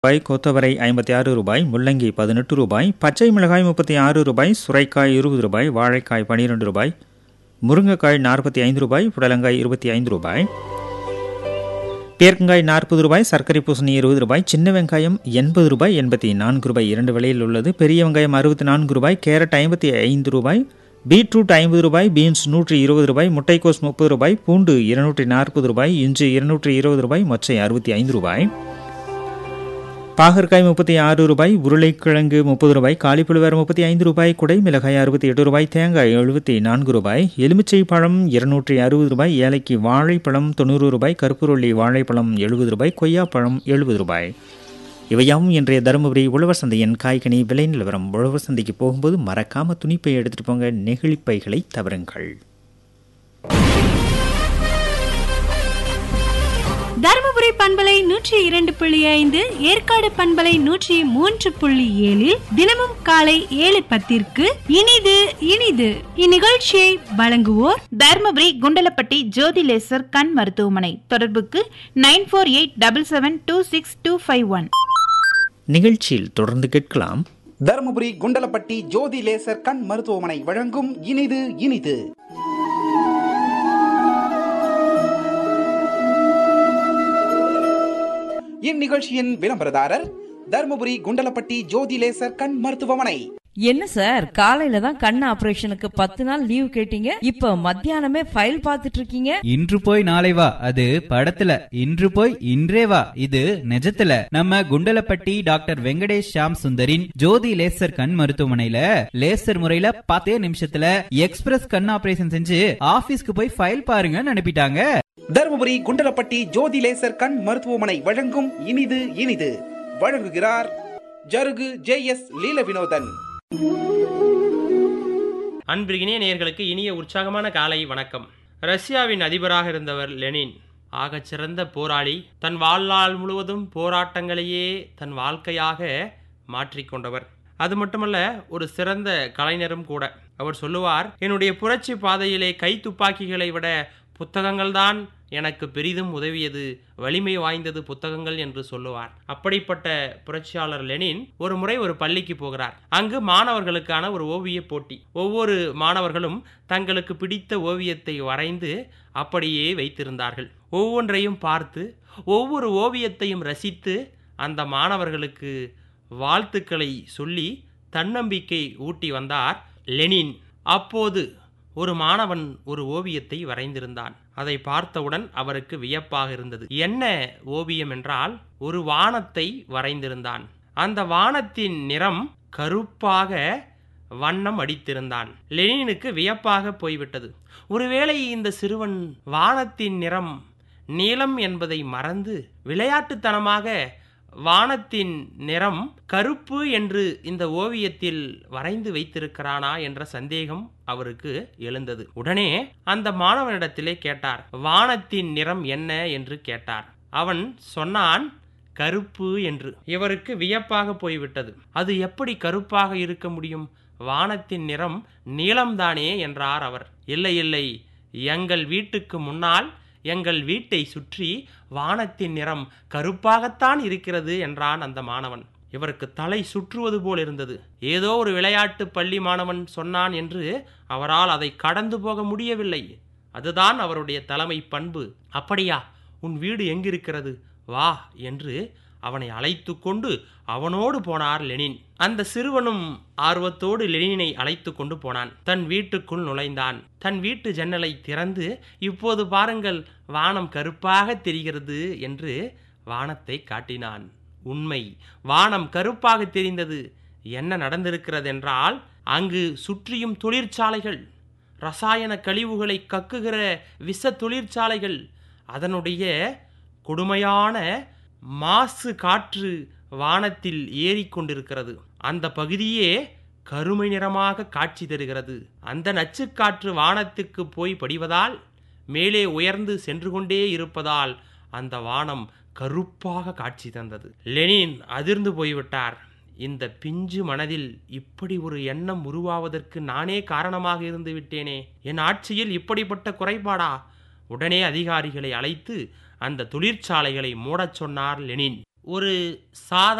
ரூபாய் கொத்தவரை ஐம்பத்தி ஆறு ரூபாய் முள்ளங்கி பதினெட்டு ரூபாய் பச்சை மிளகாய் முப்பத்தி ஆறு ரூபாய் சுரைக்காய் இருபது ரூபாய் வாழைக்காய் பன்னிரெண்டு ரூபாய் முருங்கைக்காய் நாற்பத்தி ஐந்து ரூபாய் புடலங்காய் இருபத்தி ஐந்து ரூபாய் பேர்க்கங்காய் நாற்பது ரூபாய் சர்க்கரை பூசணி இருபது ரூபாய் சின்ன வெங்காயம் எண்பது ரூபாய் எண்பத்தி நான்கு ரூபாய் இரண்டு விலையில் உள்ளது பெரிய வெங்காயம் அறுபத்தி நான்கு ரூபாய் கேரட் ஐம்பத்தி ஐந்து ரூபாய் பீட்ரூட் ஐம்பது ரூபாய் பீன்ஸ் நூற்றி இருபது ரூபாய் முட்டைக்கோஸ் முப்பது ரூபாய் பூண்டு இருநூற்றி நாற்பது ரூபாய் இஞ்சி இருநூற்றி இருபது ரூபாய் மொச்சை அறுபத்தி ஐந்து ரூபாய் பாகற்காய் முப்பத்தி ஆறு ரூபாய் உருளைக்கிழங்கு முப்பது ரூபாய் காலிஃப்ளவர் முப்பத்தி ஐந்து ரூபாய் குடை மிளகாய் அறுபத்தி எட்டு ரூபாய் தேங்காய் எழுபத்தி நான்கு ரூபாய் எலுமிச்சை பழம் இருநூற்றி அறுபது ரூபாய் ஏலைக்கு வாழைப்பழம் தொண்ணூறு ரூபாய் கருப்புருள்ளி வாழைப்பழம் எழுபது ரூபாய் கொய்யாப்பழம் எழுபது ரூபாய் இவையாவும் இன்றைய தருமபுரி உழவர் சந்தையின் காய்கனி விலை நிலவரம் உழவர் சந்தைக்கு போகும்போது மறக்காம துணிப்பை எடுத்துட்டு போங்க நெகிழிப்பைகளை தவறுங்கள் தருமபுரி பண்பலை நூற்றி இரண்டு புள்ளி ஐந்து ஏற்காடு பண்பலை நூற்றி மூன்று புள்ளி ஏழில் தினமும் காலை ஏழு பத்திற்கு இனிது இனிது இந்நிகழ்ச்சியை வழங்குவோர் தர்மபுரி குண்டலப்பட்டி ஜோதி லேசர் கண் மருத்துவமனை தொடர்புக்கு nine four eight double seven two six two five one நிகழ்ச்சியில் தொடர்ந்து கேட்கலாம் தருமபுரி குண்டலப்பட்டி ஜோதி லேசர் கண் மருத்துவமனை வழங்கும் இனிது இனிது இந்நிகழ்ச்சியின் விளம்பரதாரர் தருமபுரி குண்டலப்பட்டி ஜோதி லேசர் கண் மருத்துவமனை என்ன சார் காலையில தான் கண் ஆபரேஷனுக்கு பத்து நாள் லீவ் கேட்டீங்க இப்ப மத்தியானமே ஃபைல் பார்த்துட்டு இருக்கீங்க இன்று போய் நாளை வா அது படத்துல இன்று போய் இன்றே வா இது நிஜத்துல நம்ம குண்டலப்பட்டி டாக்டர் வெங்கடேஷ் ஷாம் சுந்தரின் ஜோதி லேசர் கண் மருத்துவமனையில லேசர் முறையில பத்தே நிமிஷத்துல எக்ஸ்பிரஸ் கண் ஆபரேஷன் செஞ்சு ஆபீஸ்க்கு போய் ஃபைல் பாருங்கன்னு அனுப்பிட்டாங்க தருமபுரி குண்டலப்பட்டி ஜோதி லேசர் கண் மருத்துவமனை வழங்கும் இனிது இனிது வழங்குகிறார் ஜருகு ஜே எஸ் லீல வினோதன் அன்பிற்கினிய நேயர்களுக்கு இனிய உற்சாகமான காலை வணக்கம் ரஷ்யாவின் அதிபராக இருந்தவர் லெனின் ஆகச் சிறந்த போராளி தன் வாழ்நாள் முழுவதும் போராட்டங்களையே தன் வாழ்க்கையாக மாற்றிக்கொண்டவர் அது மட்டுமல்ல ஒரு சிறந்த கலைஞரும் கூட அவர் சொல்லுவார் என்னுடைய புரட்சி பாதையிலே கை துப்பாக்கிகளை விட புத்தகங்கள்தான் எனக்கு பெரிதும் உதவியது வலிமை வாய்ந்தது புத்தகங்கள் என்று சொல்லுவார் அப்படிப்பட்ட புரட்சியாளர் லெனின் ஒரு முறை ஒரு பள்ளிக்கு போகிறார் அங்கு மாணவர்களுக்கான ஒரு ஓவிய போட்டி ஒவ்வொரு மாணவர்களும் தங்களுக்கு பிடித்த ஓவியத்தை வரைந்து அப்படியே வைத்திருந்தார்கள் ஒவ்வொன்றையும் பார்த்து ஒவ்வொரு ஓவியத்தையும் ரசித்து அந்த மாணவர்களுக்கு வாழ்த்துக்களை சொல்லி தன்னம்பிக்கை ஊட்டி வந்தார் லெனின் அப்போது ஒரு மாணவன் ஒரு ஓவியத்தை வரைந்திருந்தான் அதை பார்த்தவுடன் அவருக்கு வியப்பாக இருந்தது என்ன ஓவியம் என்றால் ஒரு வானத்தை வரைந்திருந்தான் அந்த வானத்தின் நிறம் கருப்பாக வண்ணம் அடித்திருந்தான் லெனினுக்கு வியப்பாக போய்விட்டது ஒருவேளை இந்த சிறுவன் வானத்தின் நிறம் நீலம் என்பதை மறந்து விளையாட்டுத்தனமாக வானத்தின் நிறம் கருப்பு என்று இந்த ஓவியத்தில் வரைந்து வைத்திருக்கிறானா என்ற சந்தேகம் அவருக்கு எழுந்தது உடனே அந்த மாணவனிடத்திலே கேட்டார் வானத்தின் நிறம் என்ன என்று கேட்டார் அவன் சொன்னான் கருப்பு என்று இவருக்கு வியப்பாக போய்விட்டது அது எப்படி கருப்பாக இருக்க முடியும் வானத்தின் நிறம் நீளம்தானே என்றார் அவர் இல்லை இல்லை எங்கள் வீட்டுக்கு முன்னால் எங்கள் வீட்டை சுற்றி வானத்தின் நிறம் கருப்பாகத்தான் இருக்கிறது என்றான் அந்த மாணவன் இவருக்கு தலை சுற்றுவது போல் இருந்தது ஏதோ ஒரு விளையாட்டு பள்ளி மாணவன் சொன்னான் என்று அவரால் அதை கடந்து போக முடியவில்லை அதுதான் அவருடைய தலைமை பண்பு அப்படியா உன் வீடு எங்கிருக்கிறது வா என்று அவனை அழைத்து கொண்டு அவனோடு போனார் லெனின் அந்த சிறுவனும் ஆர்வத்தோடு லெனினை அழைத்து கொண்டு போனான் தன் வீட்டுக்குள் நுழைந்தான் தன் வீட்டு ஜன்னலை திறந்து இப்போது பாருங்கள் வானம் கருப்பாக தெரிகிறது என்று வானத்தை காட்டினான் உண்மை வானம் கருப்பாக தெரிந்தது என்ன நடந்திருக்கிறது என்றால் அங்கு சுற்றியும் தொழிற்சாலைகள் ரசாயன கழிவுகளை கக்குகிற விஷ தொழிற்சாலைகள் அதனுடைய கொடுமையான மாசு காற்று வானத்தில் ஏறிக்கொண்டிருக்கிறது அந்த பகுதியே கருமை நிறமாக காட்சி தருகிறது அந்த நச்சுக்காற்று வானத்துக்கு போய் படிவதால் மேலே உயர்ந்து சென்று கொண்டே இருப்பதால் அந்த வானம் கருப்பாக காட்சி தந்தது லெனின் அதிர்ந்து போய்விட்டார் இந்த பிஞ்சு மனதில் இப்படி ஒரு எண்ணம் உருவாவதற்கு நானே காரணமாக இருந்து விட்டேனே என் ஆட்சியில் இப்படிப்பட்ட குறைபாடா உடனே அதிகாரிகளை அழைத்து அந்த தொழிற்சாலைகளை மூடச் சொன்னார் லெனின் ஒரு சாதா